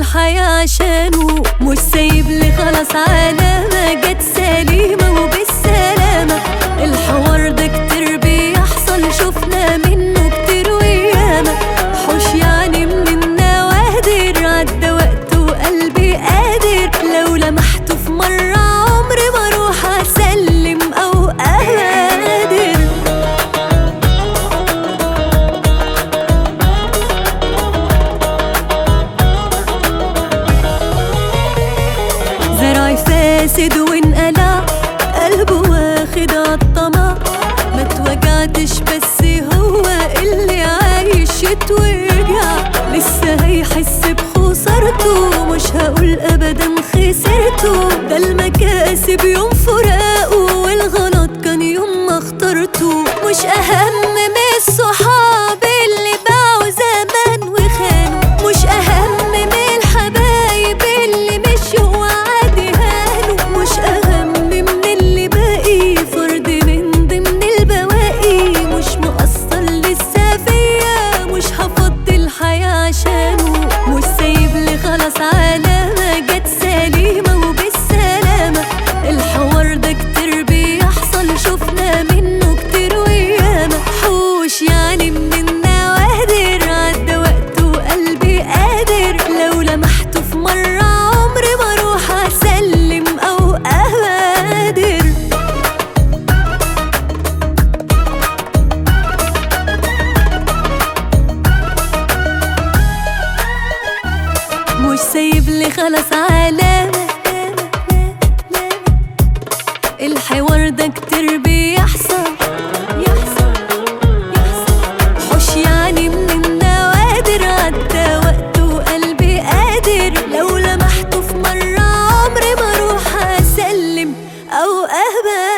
الحياة عشانه مش سايب لي خلاص علامة جت سليمة وبالسلامة الحوار ده كتير بيحصل شفنا منه كتير وياما حوش يعني من النوادر عدى وقت وقلبي قادر لو لمحته في مرة عمري ما اروح اسلم او اهادر زرعي فاسد وانقلع قلبه واخد عالطمع ما توجعتش بس هو اللي عايش يتوجع لسه هيحس بخسارته مش هقول ابدا خسرته ده المكاسب يوم فراقه والغلط كان يوم ما اخترته مش اهم من الصحاب اللي باعوا زمان وخانوا مش اهم من الحبايب اللي مشوا وعادي هانوا مش اهم من اللي باقي فرد من ضمن البواقي مش مقصر لسه فيا مش هفضي الحياة عشانه مش سايب لي خلاص علامة جت سليمة وبالسلامة الحوار ده كتير بيحصل شفنا منه كتير وياما حوش يعني من النوادر عدى وقت وقلبي قادر لو لمحته في مرة عمري ما اروح اسلم او اهادر مش سايب لي خلاص علامة الحوار ده كتير بيحصل يحصل يحصل حوش يعني من النوادر عدى وقت وقلبي قادر لو لمحته في مرة عمري ما اروح اسلم او اهبل